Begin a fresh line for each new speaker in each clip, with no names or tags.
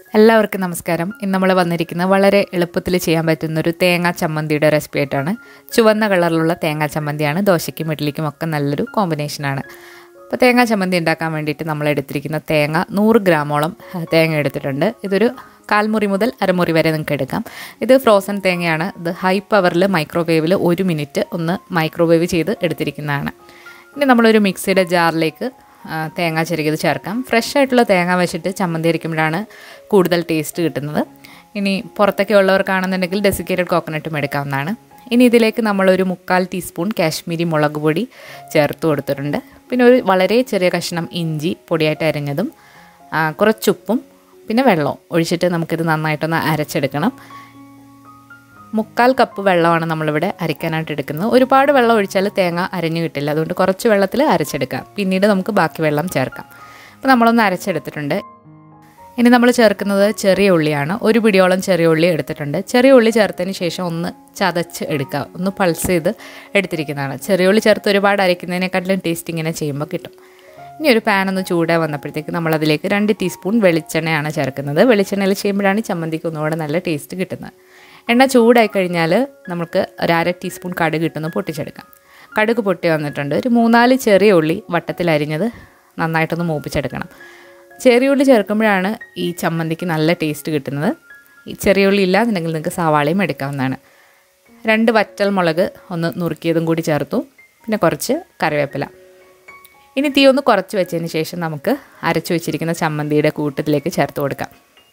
എല്ലാവർക്കും നമസ്കാരം ഇന്ന് നമ്മൾ വന്നിരിക്കുന്നത് വളരെ എളുപ്പത്തിൽ ചെയ്യാൻ പറ്റുന്ന ഒരു തേങ്ങാ ചമ്മന്തിയുടെ റെസിപ്പി ആയിട്ടാണ് ചുവന്ന കളറിലുള്ള തേങ്ങാ ചമ്മന്തിയാണ് ദോശയ്ക്കും ഇഡ്ഡലിക്കും ഒക്കെ നല്ലൊരു കോമ്പിനേഷനാണ് അപ്പോൾ തേങ്ങാ ചമ്മന്തി ഉണ്ടാക്കാൻ വേണ്ടിയിട്ട് നമ്മൾ എടുത്തിരിക്കുന്ന തേങ്ങ നൂറ് ഗ്രാമോളം ഏഹ്, തേങ്ങ എടുത്തിട്ടുണ്ട് ഇതൊരു കാൽമുറി മുതൽ അരമുറി വരെ നിങ്ങൾക്ക് എടുക്കാം ഇത് ഫ്രോസൺ തേങ്ങയാണ് ഇത് ഹൈ പവറിൽ മൈക്രോവേവിൽ ഒരു മിനിറ്റ് ഒന്ന് മൈക്രോവേവ് ചെയ്ത് എടുത്തിരിക്കുന്നതാണ് ഇനി നമ്മളൊരു മിക്സിയുടെ ജാറിലേക്ക് ആ, തേങ്ങ ചെറുകിയത് ചേർക്കാം ഫ്രഷ് ആയിട്ടുള്ള തേങ്ങ വെച്ചിട്ട് ചമ്മന്തി അരിക്കുമ്പോഴാണ് കൂടുതൽ ടേസ്റ്റ് കിട്ടുന്നത് ഇനി പുറത്തൊക്കെ ഉള്ളവർക്കാണെന്നുണ്ടെങ്കിൽ ഡെസിക്കേറ്റഡ് കോക്കനട്ടും എടുക്കാവുന്നതാണ് ഇനി ഇതിലേക്ക് നമ്മളൊരു മുക്കാൽ ടീസ്പൂൺ കാശ്മീരി മുളക് പൊടി ചേർത്ത് കൊടുത്തിട്ടുണ്ട് പിന്നെ ഒരു വളരെ ചെറിയ കഷ്ണം ഇഞ്ചി പൊടിയായിട്ട് അരിഞ്ഞതും ആ, കുറച്ചുപ്പും പിന്നെ വെള്ളവും ഒഴിച്ചിട്ട് നമുക്കിത് നന്നായിട്ടൊന്ന് അരച്ചെടുക്കണം മുക്കാൽ കപ്പ് വെള്ളമാണ് നമ്മളിവിടെ അരയ്ക്കാനായിട്ട് എടുക്കുന്നത് ഒരുപാട് വെള്ളം ഒഴിച്ചാൽ തേങ്ങ അരഞ്ഞു കിട്ടില്ല അതുകൊണ്ട് കുറച്ച് വെള്ളത്തിൽ അരച്ചെടുക്കാം പിന്നീട് നമുക്ക് ബാക്കി വെള്ളം ചേർക്കാം അപ്പോൾ നമ്മളൊന്ന് അരച്ചെടുത്തിട്ടുണ്ട് ഇനി നമ്മൾ ചേർക്കുന്നത് ചെറിയ ഉള്ളിയാണ് ഒരു പിടിയോളം ചെറിയ ഉള്ളി എടുത്തിട്ടുണ്ട് ചെറിയ ഉള്ളി ചേർത്തതിന് ശേഷം ഒന്ന് ചതച്ച് എടുക്കുക ഒന്ന് പൾസ് ചെയ്ത് എടുത്തിരിക്കുന്നതാണ് ചെറിയ ഉള്ളി ചേർത്ത് ഒരുപാട് അരയ്ക്കുന്നതിനെക്കാട്ടിലും ടേസ്റ്റ് ഇങ്ങനെ ചെയ്യുമ്പോൾ കിട്ടും ഇനി ഒരു പാൻ ഒന്ന് ചൂടായി വന്നപ്പോഴത്തേക്ക് നമ്മളതിലേക്ക് രണ്ട് ടീസ്പൂൺ വെളിച്ചെണ്ണയാണ് ചേർക്കുന്നത് വെളിച്ചെണ്ണയിൽ ചെയ്യുമ്പോഴാണ് ഈ ചമ്മന്തിക്ക് ഒന്നുകൂടെ നല്ല ടേസ്റ്റ് കിട്ടുന്നത് എണ്ണ ചൂടായി കഴിഞ്ഞാൽ നമുക്ക് ഒരു അര ടീസ്പൂൺ കടുക് ഇട്ടൊന്ന് പൊട്ടിച്ചെടുക്കാം കടുക് പൊട്ടി വന്നിട്ടുണ്ട് ഒരു മൂന്നാല് ചെറിയ ഉള്ളി വട്ടത്തിൽ അരിഞ്ഞത് നന്നായിട്ടൊന്ന് മൂപ്പിച്ചെടുക്കണം ചെറിയ ഉള്ളി ചേർക്കുമ്പോഴാണ് ഈ ചമ്മന്തിക്ക് നല്ല ടേസ്റ്റ് കിട്ടുന്നത് ഈ ചെറിയ ഉള്ളി ഇല്ലാന്നുണ്ടെങ്കിൽ നിങ്ങൾക്ക് സവാളയും എടുക്കാവുന്നതാണ് രണ്ട് വറ്റൽ മുളക് ഒന്ന് നുറുക്കിയതും കൂടി ചേർത്തു പിന്നെ കുറച്ച് കറിവേപ്പില ഇനി തീ ഒന്ന് കുറച്ച് വെച്ചതിന് ശേഷം നമുക്ക് അരച്ചു വെച്ചിരിക്കുന്ന ചമ്മന്തിയുടെ കൂട്ടത്തിലേക്ക് ചേർത്ത് കൊടുക്കാം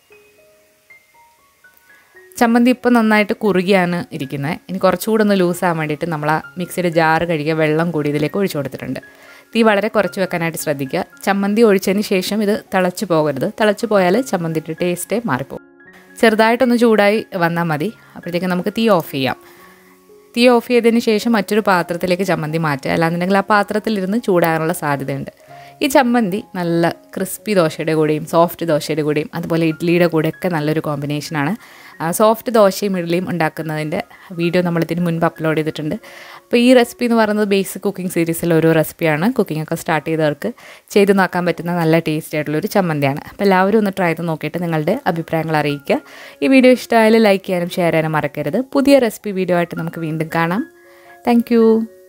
ചമ്മന്തി ഇപ്പോൾ നന്നായിട്ട് കുറുകിയാണ് ഇരിക്കുന്നത് ഇനി കുറച്ചുകൂടെ ഒന്ന് ലൂസാകാൻ വേണ്ടിയിട്ട് നമ്മൾ ആ മിക്സിയുടെ ജാറ് കഴുകിയ വെള്ളം കൂടി ഇതിലേക്ക് ഒഴിച്ചു കൊടുത്തിട്ടുണ്ട് തീ വളരെ കുറച്ച് വെക്കാനായിട്ട് ശ്രദ്ധിക്കുക ചമ്മന്തി ഒഴിച്ചതിന് ശേഷം ഇത് തിളച്ച് പോകരുത് തിളച്ച് പോയാൽ ചമ്മന്തിയുടെ ടേസ്റ്റേ മാറിപ്പോകും ചെറുതായിട്ടൊന്ന് ചൂടായി വന്നാൽ മതി അപ്പോഴത്തേക്കും നമുക്ക് തീ ഓഫ് ചെയ്യാം തീ ഓഫ് ചെയ്തതിന് ശേഷം മറ്റൊരു പാത്രത്തിലേക്ക് ചമ്മന്തി മാറ്റുക അല്ലാന്നുണ്ടെങ്കിൽ ആ പാത്രത്തിലിരുന്ന് ചൂടാകാനുള്ള സാധ്യതയുണ്ട് ഈ ചമ്മന്തി നല്ല ക്രിസ്പി ദോശയുടെ കൂടെയും സോഫ്റ്റ് ദോശയുടെ കൂടെയും അതുപോലെ ഇഡ്ഡലിയുടെ കൂടെയൊക്കെ നല്ലൊരു കോമ്പിനേഷനാണ് സോഫ്റ്റ് ദോശയും ഇഡ്ഡലിയും ഉണ്ടാക്കുന്നതിൻ്റെ വീഡിയോ നമ്മൾ ഇതിന് മുൻപ് അപ്ലോഡ് ചെയ്തിട്ടുണ്ട് അപ്പോൾ ഈ റെസിപ്പി എന്ന് പറയുന്നത് ബേസിക് കുക്കിംഗ് സീരീസിലെ ഒരു റെസിപ്പിയാണ് കുക്കിംഗ് ഒക്കെ സ്റ്റാർട്ട് ചെയ്തവർക്ക് ചെയ്ത് നോക്കാൻ പറ്റുന്ന നല്ല ടേസ്റ്റി ആയിട്ടുള്ളൊരു ചമ്മന്തിയാണ് അപ്പോൾ എല്ലാവരും ഒന്ന് ട്രൈ ചെയ്ത് നോക്കിയിട്ട് നിങ്ങളുടെ അഭിപ്രായങ്ങൾ അറിയിക്കുക ഈ വീഡിയോ ഇഷ്ടമായാലും ലൈക്ക് ചെയ്യാനും ഷെയർ ചെയ്യാനും മറക്കരുത് പുതിയ റെസിപ്പി വീഡിയോ ആയിട്ട് നമുക്ക് വീണ്ടും കാണാം താങ്ക്